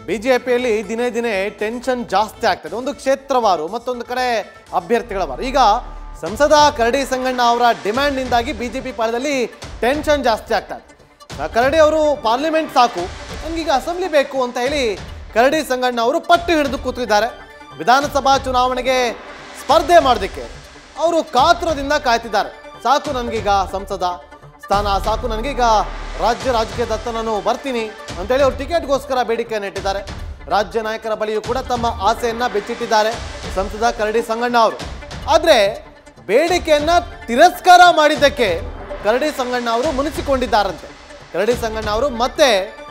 ಬಿಜೆಪಿಯಲ್ಲಿ ದಿನೇ ದಿನೇ ಟೆನ್ಷನ್ ಜಾಸ್ತಿ ಆಗ್ತದೆ ಒಂದು ಕ್ಷೇತ್ರವಾರು ಮತ್ತೊಂದು ಕಡೆ ಅಭ್ಯರ್ಥಿಗಳ ವಾರು ಈಗ ಸಂಸದ ಕರಡಿ ಸಂಗಣ್ಣ ಅವರ ಡಿಮ್ಯಾಂಡ್ನಿಂದಾಗಿ ಬಿಜೆಪಿ ಪಾಳದಲ್ಲಿ ಟೆನ್ಷನ್ ಜಾಸ್ತಿ ಆಗ್ತಾ ಇದೆ ಆ ಕರಡಿ ಅವರು ಪಾರ್ಲಿಮೆಂಟ್ ಸಾಕು ನಮಗೀಗ ಅಸೆಂಬ್ಲಿ ಬೇಕು ಅಂತ ಹೇಳಿ ಕರಡಿ ಸಂಗಣ್ಣ ಅವರು ಪಟ್ಟು ಹಿಡಿದು ಕೂತಿದ್ದಾರೆ ವಿಧಾನಸಭಾ ಚುನಾವಣೆಗೆ ಸ್ಪರ್ಧೆ ಮಾಡೋದಕ್ಕೆ ಅವರು ಕಾತುರದಿಂದ ಕಾಯ್ತಿದ್ದಾರೆ ಸಾಕು ನನಗೀಗ ಸಂಸದ ಸ್ಥಾನ ಸಾಕು ನನಗೀಗ ರಾಜ್ಯ ರಾಜಕೀಯದತ್ತ ನಾನು ಬರ್ತೀನಿ ಅಂತೇಳಿ ಅವ್ರು ಟಿಕೆಟ್ಗೋಸ್ಕರ ಬೇಡಿಕೆಯನ್ನು ಇಟ್ಟಿದ್ದಾರೆ ರಾಜ್ಯ ನಾಯಕರ ಬಳಿಯೂ ಕೂಡ ತಮ್ಮ ಆಸೆಯನ್ನ ಬೆಚ್ಚಿಟ್ಟಿದ್ದಾರೆ ಸಂಸದ ಕರಡಿ ಸಂಗಣ್ಣ ಅವರು ಆದರೆ ಬೇಡಿಕೆಯನ್ನ ತಿರಸ್ಕಾರ ಮಾಡಿದ್ದಕ್ಕೆ ಕರಡಿ ಸಂಗಣ್ಣ ಅವರು ಮುನಿಸಿಕೊಂಡಿದ್ದಾರಂತೆ ಕರಡಿ ಸಂಗಣ್ಣ ಅವರು ಮತ್ತೆ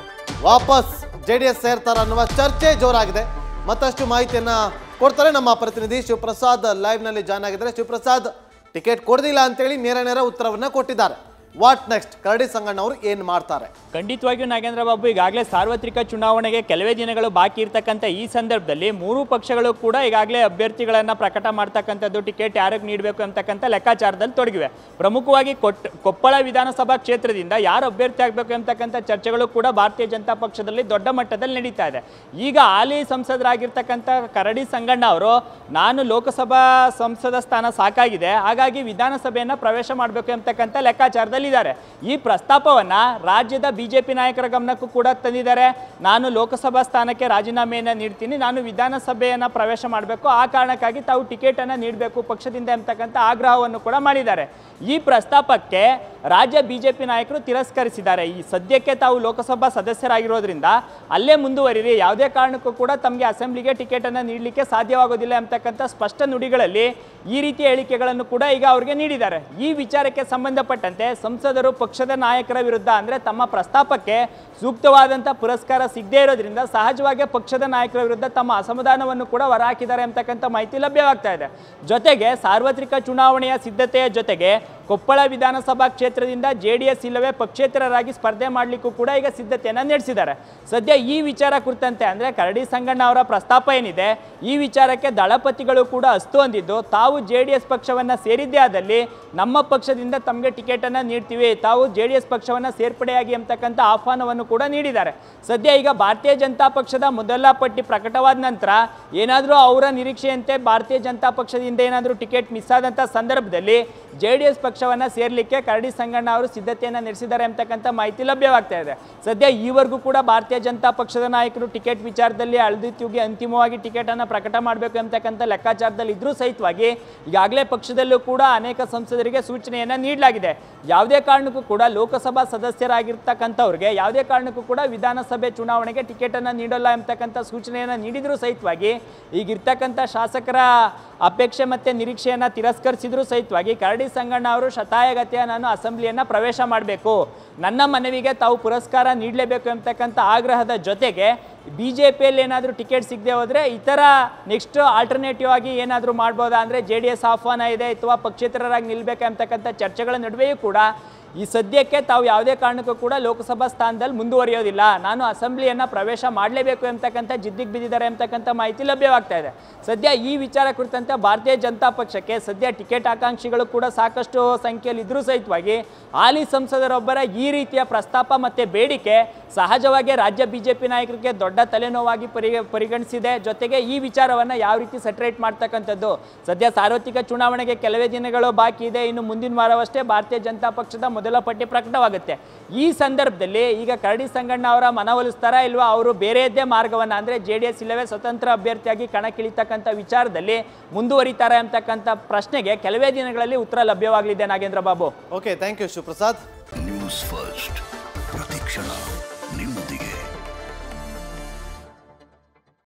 ವಾಪಸ್ ಜೆ ಡಿ ಎಸ್ ಸೇರ್ತಾರ ಅನ್ನುವ ಚರ್ಚೆ ಜೋರಾಗಿದೆ ಮತ್ತಷ್ಟು ಮಾಹಿತಿಯನ್ನ ಕೊಡ್ತಾರೆ ನಮ್ಮ ಪ್ರತಿನಿಧಿ ಶಿವಪ್ರಸಾದ್ ಲೈವ್ ನಲ್ಲಿ ಜಾಯ್ನ್ ಆಗಿದ್ದಾರೆ ಶಿವಪ್ರಸಾದ್ ಟಿಕೆಟ್ ಕೊಡದಿಲ್ಲ ಅಂತೇಳಿ ನೇರ ನೇರ ಉತ್ತರವನ್ನ ಕೊಟ್ಟಿದ್ದಾರೆ ವಾಟ್ ನೆಕ್ಸ್ಟ್ ಕರಡಿ ಸಂಗಣ್ಣ ಅವರು ಏನ್ ಮಾಡ್ತಾರೆ ಖಂಡಿತವಾಗಿಯೂ ನಾಗೇಂದ್ರ ಬಾಬು ಈಗಾಗಲೇ ಸಾರ್ವತ್ರಿಕ ಚುನಾವಣೆಗೆ ಕೆಲವೇ ದಿನಗಳು ಬಾಕಿ ಇರ್ತಕ್ಕಂಥ ಈ ಸಂದರ್ಭದಲ್ಲಿ ಮೂರು ಪಕ್ಷಗಳು ಕೂಡ ಈಗಾಗಲೇ ಅಭ್ಯರ್ಥಿಗಳನ್ನು ಪ್ರಕಟ ಮಾಡ್ತಕ್ಕಂಥದ್ದು ಟಿಕೆಟ್ ಯಾರಿಗೆ ನೀಡಬೇಕು ಅಂತಕ್ಕಂಥ ಲೆಕ್ಕಾಚಾರದಲ್ಲಿ ತೊಡಗಿವೆ ಪ್ರಮುಖವಾಗಿ ಕೊಟ್ ಕೊಪ್ಪಳ ವಿಧಾನಸಭಾ ಕ್ಷೇತ್ರದಿಂದ ಯಾರು ಅಭ್ಯರ್ಥಿ ಆಗಬೇಕು ಅಂತಕ್ಕಂಥ ಚರ್ಚೆಗಳು ಕೂಡ ಭಾರತೀಯ ಜನತಾ ಪಕ್ಷದಲ್ಲಿ ದೊಡ್ಡ ಮಟ್ಟದಲ್ಲಿ ನಡೀತಾ ಇದೆ ಈಗ ಹಾಲಿ ಸಂಸದರಾಗಿರ್ತಕ್ಕಂಥ ಕರಡಿ ಸಂಗಣ್ಣ ಅವರು ನಾನು ಲೋಕಸಭಾ ಸಂಸದ ಸ್ಥಾನ ಸಾಕಾಗಿದೆ ಹಾಗಾಗಿ ವಿಧಾನಸಭೆಯನ್ನು ಪ್ರವೇಶ ಮಾಡಬೇಕು ಅಂತಕ್ಕಂಥ ಲೆಕ್ಕಾಚಾರದಲ್ಲಿದ್ದಾರೆ ಈ ಪ್ರಸ್ತಾಪವನ್ನ ರಾಜ್ಯದ ಬಿಜೆಪಿ ನಾಯಕರ ಗಮನಕ್ಕೂ ಕೂಡ ತಂದಿದ್ದಾರೆ ನಾನು ಲೋಕಸಭಾ ಸ್ಥಾನಕ್ಕೆ ರಾಜೀನಾಮೆಯನ್ನು ನೀಡ್ತೀನಿ ನಾನು ವಿಧಾನಸಭೆಯನ್ನು ಪ್ರವೇಶ ಮಾಡಬೇಕು ಆ ಕಾರಣಕ್ಕಾಗಿ ತಾವು ಟಿಕೆಟನ್ನು ನೀಡಬೇಕು ಪಕ್ಷದಿಂದ ಎಂಬತಕ್ಕಂಥ ಆಗ್ರಹವನ್ನು ಕೂಡ ಮಾಡಿದ್ದಾರೆ ಈ ಪ್ರಸ್ತಾಪಕ್ಕೆ ರಾಜ್ಯ ಬಿಜೆಪಿ ನಾಯಕರು ತಿರಸ್ಕರಿಸಿದ್ದಾರೆ ಈ ಸದ್ಯಕ್ಕೆ ತಾವು ಲೋಕಸಭಾ ಸದಸ್ಯರಾಗಿರೋದ್ರಿಂದ ಅಲ್ಲೇ ಮುಂದುವರಿರಿ ಯಾವುದೇ ಕಾರಣಕ್ಕೂ ಕೂಡ ತಮಗೆ ಅಸೆಂಬ್ಲಿಗೆ ಟಿಕೆಟನ್ನು ನೀಡಲಿಕ್ಕೆ ಸಾಧ್ಯವಾಗೋದಿಲ್ಲ ಎಂಬತಕ್ಕಂಥ ಸ್ಪಷ್ಟ ನುಡಿಗಳಲ್ಲಿ ಈ ರೀತಿಯ ಹೇಳಿಕೆಗಳನ್ನು ಕೂಡ ಈಗ ಅವರಿಗೆ ನೀಡಿದ್ದಾರೆ ಈ ವಿಚಾರಕ್ಕೆ ಸಂಬಂಧಪಟ್ಟಂತೆ ಸಂಸದರು ಪಕ್ಷದ ನಾಯಕರ ವಿರುದ್ಧ ಅಂದರೆ ತಮ್ಮ ಪ್ರಸ್ತಾಪಕ್ಕೆ ಸೂಕ್ತವಾದಂಥ ಪುರಸ್ಕಾರ ಸಿಗದೇ ಇರೋದ್ರಿಂದ ಸಹಜವಾಗಿ ಪಕ್ಷದ ನಾಯಕರ ವಿರುದ್ಧ ತಮ್ಮ ಅಸಮಾಧಾನವನ್ನು ಕೂಡ ಹೊರಹಾಕಿದ್ದಾರೆ ಅಂತಕ್ಕಂಥ ಮಾಹಿತಿ ಲಭ್ಯವಾಗ್ತಾ ಇದೆ ಜೊತೆಗೆ ಸಾರ್ವತ್ರಿಕ ಚುನಾವಣೆಯ ಸಿದ್ಧತೆಯ ಜೊತೆಗೆ ಕೊಪ್ಪಳ ವಿಧಾನಸಭಾ ಕ್ಷೇತ್ರದಿಂದ ಜೆ ಡಿ ಎಸ್ ಇಲ್ಲವೇ ಪಕ್ಷೇತರರಾಗಿ ಸ್ಪರ್ಧೆ ಮಾಡಲಿಕ್ಕೂ ಕೂಡ ಈಗ ಸಿದ್ಧತೆಯನ್ನು ನಡೆಸಿದ್ದಾರೆ ಸದ್ಯ ಈ ವಿಚಾರ ಕುರಿತಂತೆ ಅಂದರೆ ಕರಡಿ ಸಂಗಣ್ಣ ಅವರ ಪ್ರಸ್ತಾಪ ಏನಿದೆ ಈ ವಿಚಾರಕ್ಕೆ ದಳಪತಿಗಳು ಕೂಡ ಅಸ್ತು ಅಂದಿದ್ದು ತಾವು ಜೆ ಡಿ ಎಸ್ ಪಕ್ಷವನ್ನು ಸೇರಿದ್ದೇ ಆದಲ್ಲಿ ನಮ್ಮ ಪಕ್ಷದಿಂದ ತಮಗೆ ಟಿಕೆಟನ್ನು ನೀಡ್ತೀವಿ ತಾವು ಜೆ ಡಿ ಎಸ್ ಪಕ್ಷವನ್ನು ಸೇರ್ಪಡೆಯಾಗಿ ಎಂಬತಕ್ಕಂಥ ಆಹ್ವಾನವನ್ನು ಕೂಡ ನೀಡಿದ್ದಾರೆ ಸದ್ಯ ಈಗ ಭಾರತೀಯ ಜನತಾ ಪಕ್ಷದ ಮೊದಲ ಪಟ್ಟಿ ಪ್ರಕಟವಾದ ನಂತರ ಏನಾದರೂ ಅವರ ನಿರೀಕ್ಷೆಯಂತೆ ಭಾರತೀಯ ಜನತಾ ಪಕ್ಷದಿಂದ ಏನಾದರೂ ಟಿಕೆಟ್ ಮಿಸ್ ಆದಂಥ ಸಂದರ್ಭದಲ್ಲಿ ಜೆ ಡಿ ಎಸ್ ಪಕ್ಷವನ್ನು ಸೇರ್ಲಿಕ್ಕೆ ಕರಡಿ ಸಂಗಣ್ಣ ಅವರು ಸಿದ್ಧತೆಯನ್ನು ನಡೆಸಿದ್ದಾರೆ ಅಂತಕ್ಕಂಥ ಮಾಹಿತಿ ಲಭ್ಯವಾಗ್ತಾ ಇದೆ ಸದ್ಯ ಈವರೆಗೂ ಕೂಡ ಭಾರತೀಯ ಜನತಾ ಪಕ್ಷದ ನಾಯಕರು ಟಿಕೆಟ್ ವಿಚಾರದಲ್ಲಿ ಅಳದಿತ್ಯುಗೆ ಅಂತಿಮವಾಗಿ ಟಿಕೆಟನ್ನು ಪ್ರಕಟ ಮಾಡಬೇಕು ಅಂತಕ್ಕಂಥ ಲೆಕ್ಕಾಚಾರದಲ್ಲಿ ಇದ್ರೂ ಸಹಿತವಾಗಿ ಈಗಾಗಲೇ ಪಕ್ಷದಲ್ಲೂ ಕೂಡ ಅನೇಕ ಸಂಸದರಿಗೆ ಸೂಚನೆಯನ್ನು ನೀಡಲಾಗಿದೆ ಯಾವುದೇ ಕಾರಣಕ್ಕೂ ಕೂಡ ಲೋಕಸಭಾ ಸದಸ್ಯರಾಗಿರ್ತಕ್ಕಂಥವ್ರಿಗೆ ಯಾವುದೇ ಕಾರಣಕ್ಕೂ ಕೂಡ ವಿಧಾನಸಭೆ ಚುನಾವಣೆಗೆ ಟಿಕೆಟನ್ನು ನೀಡಲ್ಲ ಎಂಬತಕ್ಕಂಥ ಸೂಚನೆಯನ್ನು ನೀಡಿದರೂ ಸಹಿತವಾಗಿ ಈಗಿರ್ತಕ್ಕಂಥ ಶಾಸಕರ ಅಪೇಕ್ಷೆ ಮತ್ತು ನಿರೀಕ್ಷೆಯನ್ನು ತಿರಸ್ಕರಿಸಿದ್ರು ಸಹಿತವಾಗಿ ಕರಡಿ ಸಂಗಣ್ಣ ಅವರು ಶತಾಯಗತಿಯ ನಾನು ಅಸೆಂಬ್ಲಿಯನ್ನು ಪ್ರವೇಶ ಮಾಡಬೇಕು ನನ್ನ ಮನವಿಗೆ ತಾವು ಪುರಸ್ಕಾರ ನೀಡಲೇಬೇಕು ಎಂಬತಕ್ಕಂಥ ಆಗ್ರಹದ ಜೊತೆಗೆ ಬಿ ಜೆ ಪಿಯಲ್ಲಿ ಏನಾದರೂ ಟಿಕೆಟ್ ಸಿಗದೆ ಹೋದರೆ ಇತರ ನೆಕ್ಸ್ಟ್ ಆಲ್ಟರ್ನೇಟಿವ್ ಆಗಿ ಏನಾದರೂ ಮಾಡ್ಬೋದಾ ಅಂದರೆ ಜೆ ಡಿ ಎಸ್ ಆಹ್ವಾನ ಇದೆ ಅಥವಾ ಪಕ್ಷೇತರರಾಗಿ ನಿಲ್ಲಬೇಕು ಎಂಬತಕ್ಕಂಥ ಚರ್ಚೆಗಳ ನಡುವೆಯೂ ಕೂಡ ಈ ಸದ್ಯಕ್ಕೆ ತಾವು ಯಾವುದೇ ಕಾರಣಕ್ಕೂ ಕೂಡ ಲೋಕಸಭಾ ಸ್ಥಾನದಲ್ಲಿ ಮುಂದುವರಿಯೋದಿಲ್ಲ ನಾನು ಅಸೆಂಬ್ಲಿಯನ್ನು ಪ್ರವೇಶ ಮಾಡಲೇಬೇಕು ಎಂಬತಕ್ಕಂಥ ಜಿದ್ದಿಗೆ ಬಿದ್ದಿದ್ದಾರೆ ಎಂಬತಕ್ಕಂಥ ಮಾಹಿತಿ ಲಭ್ಯವಾಗ್ತಾ ಇದೆ ಸದ್ಯ ಈ ವಿಚಾರ ಕುರಿತಂತೆ ಭಾರತೀಯ ಜನತಾ ಪಕ್ಷಕ್ಕೆ ಸದ್ಯ ಟಿಕೆಟ್ ಆಕಾಂಕ್ಷಿಗಳು ಕೂಡ ಸಾಕಷ್ಟು ಸಂಖ್ಯೆಯಲ್ಲಿ ಇದ್ರೂ ಸಹಿತವಾಗಿ ಹಾಲಿ ಸಂಸದರೊಬ್ಬರ ಈ ರೀತಿಯ ಪ್ರಸ್ತಾಪ ಮತ್ತು ಬೇಡಿಕೆ ಸಹಜವಾಗಿ ರಾಜ್ಯ ಬಿಜೆಪಿ ನಾಯಕರಿಗೆ ದೊಡ್ಡ ತಲೆನೋವಾಗಿ ಪರಿ ಪರಿಗಣಿಸಿದೆ ಜೊತೆಗೆ ಈ ವಿಚಾರವನ್ನು ಯಾವ ರೀತಿ ಸೆಟ್ರೇಟ್ ಮಾಡ್ತಕ್ಕಂಥದ್ದು ಸದ್ಯ ಸಾರ್ವತ್ರಿಕ ಚುನಾವಣೆಗೆ ಕೆಲವೇ ದಿನಗಳು ಬಾಕಿ ಇದೆ ಇನ್ನು ಮುಂದಿನ ವಾರವಷ್ಟೇ ಭಾರತೀಯ ಜನತಾ ಪಕ್ಷದ ಮೊದಲ ಪಟ್ಟಿ ಪ್ರಕಟವಾಗುತ್ತೆ ಈ ಸಂದರ್ಭದಲ್ಲಿ ಈಗ ಕರಡಿ ಸಂಗಣ್ಣ ಅವರ ಮನವೊಲಿಸ್ತಾರಾ ಇಲ್ವಾ ಅವರು ಬೇರೆಯದ್ದೇ ಮಾರ್ಗವನ್ನು ಅಂದರೆ ಜೆ ಡಿ ಎಸ್ ಇಲ್ಲವೇ ಸ್ವತಂತ್ರ ಅಭ್ಯರ್ಥಿಯಾಗಿ ಕಣಕ್ಕಿಳಿತಕ್ಕಂಥ ವಿಚಾರದಲ್ಲಿ ಮುಂದುವರಿತಾರೆ ಅಂತಕ್ಕಂಥ ಪ್ರಶ್ನೆಗೆ ಕೆಲವೇ ದಿನಗಳಲ್ಲಿ ಉತ್ತರ ಲಭ್ಯವಾಗಲಿದೆ Nagendra Babu okay thank you Shivaprasad news first ಪ್ರತಿಕ್ಷಣ ನಿಮ್ಮೊಂದಿಗೆ